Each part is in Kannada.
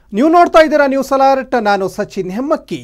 ನೀವು ನೋಡ್ತಾ ಇದ್ದೀರಾ ನ್ಯೂಸ್ ಅಲರ್ಟ್ ನಾನು ಸಚಿನ್ ಹೆಮ್ಮಕ್ಕಿ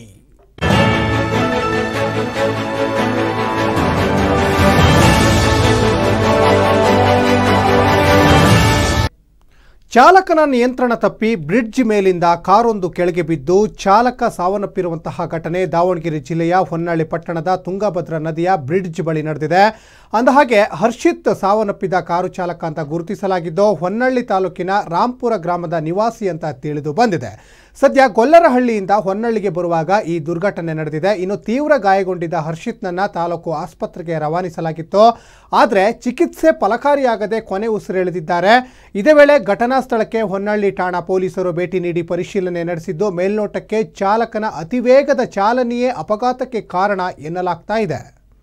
ಚಾಲಕನ ನಿಯಂತ್ರಣ ತಪ್ಪಿ ಬ್ರಿಡ್ಜ್ ಮೇಲಿಂದ ಕಾರೊಂದು ಕೆಳಗೆ ಬಿದ್ದು ಚಾಲಕ ಸಾವನ್ನಪ್ಪಿರುವಂತಹ ಘಟನೆ ದಾವಣಗೆರೆ ಜಿಲ್ಲೆಯ ಹೊನ್ನಾಳಿ ಪಟ್ಟಣದ ತುಂಗಭದ್ರಾ ನದಿಯ ಬ್ರಿಡ್ಜ್ ಬಳಿ ನಡೆದಿದೆ ಅಂದಹಾಗೆ ಹರ್ಷಿತ್ ಸಾವನ್ನಪ್ಪಿದ ಕಾರು ಚಾಲಕ ಅಂತ ಗುರುತಿಸಲಾಗಿದ್ದು ಹೊನ್ನಳ್ಳಿ ತಾಲೂಕಿನ ರಾಂಪುರ ಗ್ರಾಮದ ನಿವಾಸಿ ಅಂತ ತಿಳಿದು ಬಂದಿದೆ ಸದ್ಯ ಗೊಲ್ಲರಹಳ್ಳಿಯಿಂದ ಹೊನ್ನಳ್ಳಿಗೆ ಬರುವಾಗ ಈ ದುರ್ಘಟನೆ ನಡೆದಿದೆ ಇನ್ನು ತೀವ್ರ ಗಾಯಗೊಂಡಿದ್ದ ಹರ್ಷಿತ್ನನ್ನ ತಾಲೂಕು ಆಸ್ಪತ್ರೆಗೆ ರವಾನಿಸಲಾಗಿತ್ತು ಆದರೆ ಚಿಕಿತ್ಸೆ ಫಲಕಾರಿಯಾಗದೆ ಕೊನೆ ಉಸಿರೆಳೆದಿದ್ದಾರೆ ಇದೇ ವೇಳೆ ಘಟನಾ ಸ್ಥಳಕ್ಕೆ ಹೊನ್ನಳ್ಳಿ ಠಾಣಾ ಪೊಲೀಸರು ಭೇಟಿ ನೀಡಿ ಪರಿಶೀಲನೆ ನಡೆಸಿದ್ದು ಮೇಲ್ನೋಟಕ್ಕೆ ಚಾಲಕನ ಅತಿವೇಗದ ಚಾಲನೆಯೇ ಅಪಘಾತಕ್ಕೆ ಕಾರಣ ಎನ್ನಲಾಗ್ತಾ ಇದೆ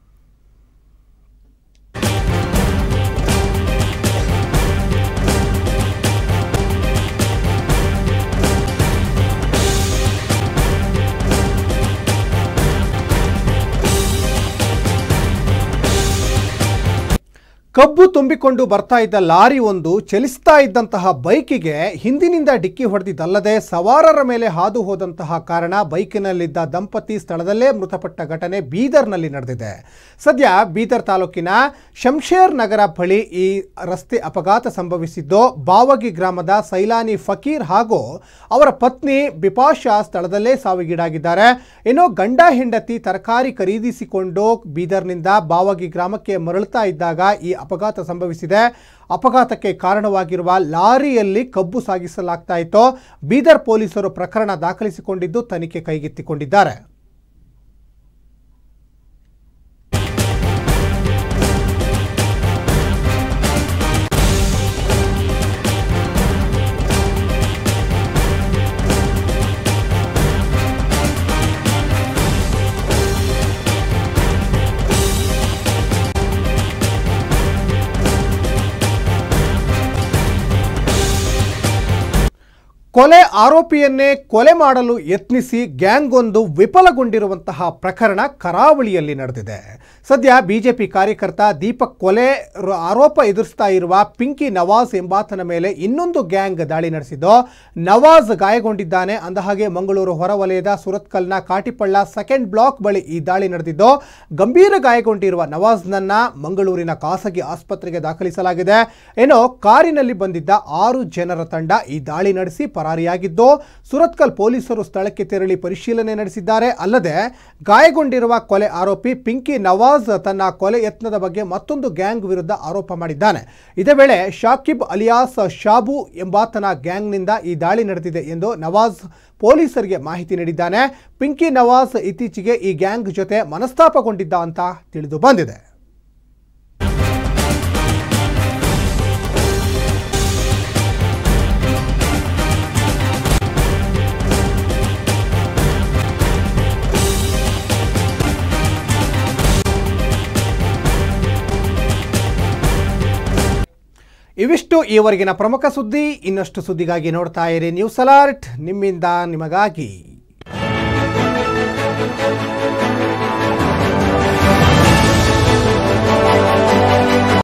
ಕಬ್ಬು ತುಂಬಿಕೊಂಡು ಬರ್ತಾ ಇದ್ದ ಲಾರಿ ಒಂದು ಚಲಿಸ್ತಾ ಇದ್ದಂತಹ ಬೈಕಿಗೆ ಹಿಂದಿನಿಂದ ಡಿಕ್ಕಿ ಹೊಡೆದಿದ್ದಲ್ಲದೆ ಸವಾರರ ಮೇಲೆ ಹಾದು ಹೋದಂತಹ ಕಾರಣ ಬೈಕಿನಲ್ಲಿದ್ದ ದಂಪತಿ ಸ್ಥಳದಲ್ಲೇ ಮೃತಪಟ್ಟ ಘಟನೆ ಬೀದರ್ನಲ್ಲಿ ನಡೆದಿದೆ ಸದ್ಯ ಬೀದರ್ ತಾಲೂಕಿನ ಶಂಶೇರ್ ನಗರ ಬಳಿ ಈ ರಸ್ತೆ ಅಪಘಾತ ಸಂಭವಿಸಿದ್ದು ಬಾವಗಿ ಗ್ರಾಮದ ಸೈಲಾನಿ ಫಕೀರ್ ಹಾಗೂ ಅವರ ಪತ್ನಿ ಬಿಪಾಶಾ ಸ್ಥಳದಲ್ಲೇ ಸಾವಿಗೀಡಾಗಿದ್ದಾರೆ ಇನ್ನು ಗಂಡ ಹೆಂಡತಿ ತರಕಾರಿ ಖರೀದಿಸಿಕೊಂಡು ಬೀದರ್ನಿಂದ ಬಾವಗಿ ಗ್ರಾಮಕ್ಕೆ ಮರಳುತ್ತಾ ಇದ್ದಾಗ ಈ ಅಪಘಾತ ಸಂಭವಿಸಿದೆ ಅಪಘಾತಕ್ಕೆ ಕಾರಣವಾಗಿರುವ ಲಾರಿಯಲ್ಲಿ ಕಬ್ಬು ಸಾಗಿಸಲಾಗ್ತಾ ಇತ್ತು ಬೀದರ್ ಪೊಲೀಸರು ಪ್ರಕರಣ ದಾಖಲಿಸಿಕೊಂಡಿದ್ದು ತನಿಖೆ ಕೈಗೆತ್ತಿಕೊಂಡಿದ್ದಾರೆ ಕೊಲೆ ಆರೋಪಿಯನ್ನೇ ಕೊಲೆ ಮಾಡಲು ಯತ್ನಿಸಿ ಗ್ಯಾಂಗ್ ಒಂದು ವಿಫಲಗೊಂಡಿರುವಂತಹ ಪ್ರಕರಣ ಕರಾವಳಿಯಲ್ಲಿ ನಡೆದಿದೆ ಸದ್ಯ ಬಿಜೆಪಿ ಕಾರ್ಯಕರ್ತ ದೀಪಕ್ ಕೊಲೆ ರ- ಆರೋಪ ಎದುರಿಸ್ತಾ ಇರುವ ಪಿಂಕಿ ನವಾಜ್ ಎಂಬಾತನ ಮೇಲೆ ಇನ್ನೊಂದು ಗ್ಯಾಂಗ್ ದಾಳಿ ನಡೆಸಿದ್ದು ನವಾಜ್ ಗಾಯಗೊಂಡಿದ್ದಾನೆ ಅಂದಹಾಗೆ ಮಂಗಳೂರು ಹೊರವಲಯದ ಸುರತ್ಕಲ್ನ ಕಾಟಿಪಳ್ಳ ಸೆಕೆಂಡ್ ಬ್ಲಾಕ್ ಬಳಿ ಈ ದಾಳಿ ನಡೆದಿದ್ದು ಗಂಭೀರ ಗಾಯಗೊಂಡಿರುವ ನವಾಜ್ನನ್ನ ಮಂಗಳೂರಿನ ಖಾಸಗಿ ಆಸ್ಪತ್ರೆಗೆ ದಾಖಲಿಸಲಾಗಿದೆ ಏನೋ ಕಾರಿನಲ್ಲಿ ಬಂದಿದ್ದ ಆರು ಜನರ ತಂಡ ಈ ದಾಳಿ ನಡೆಸಿ ಪರಾರಿಯಾಗಿದ್ದು ಸುರತ್ಕಲ್ ಪೊಲೀಸರು ಸ್ಥಳಕ್ಕೆ ತೆರಳಿ ಪರಿಶೀಲನೆ ನಡೆಸಿದ್ದಾರೆ ಅಲ್ಲದೆ ಗಾಯಗೊಂಡಿರುವ ಕೊಲೆ ಆರೋಪಿ ಪಿಂಕಿ ನವಾಜ್ ತನ್ನ ಕೊಲೆ ಯತ್ನದ ಬಗ್ಗೆ ಮತ್ತೊಂದು ಗ್ಯಾಂಗ್ ವಿರುದ್ಧ ಆರೋಪ ಮಾಡಿದ್ದಾನೆ ಇದೇ ವೇಳೆ ಶಾಕಿಬ್ ಅಲಿಯಾಸ್ ಶಾಬು ಎಂಬಾತನ ಗ್ಯಾಂಗ್ನಿಂದ ಈ ದಾಳಿ ನಡೆದಿದೆ ಎಂದು ನವಾಜ್ ಪೊಲೀಸರಿಗೆ ಮಾಹಿತಿ ನೀಡಿದ್ದಾನೆ ಪಿಂಕಿ ನವಾಜ್ ಇತ್ತೀಚೆಗೆ ಈ ಗ್ಯಾಂಗ್ ಜೊತೆ ಮನಸ್ತಾಪಗೊಂಡಿದ್ದ ಅಂತ ತಿಳಿದು ಬಂದಿದೆ ಇವಿಷ್ಟು ಈವರೆಗಿನ ಪ್ರಮುಖ ಸುದ್ದಿ ಇನ್ನಷ್ಟು ಸುದ್ದಿಗಾಗಿ ನೋಡ್ತಾ ಇರಿ ನ್ಯೂಸ್ ಅಲರ್ಟ್ ನಿಮ್ಮಿಂದ ನಿಮಗಾಗಿ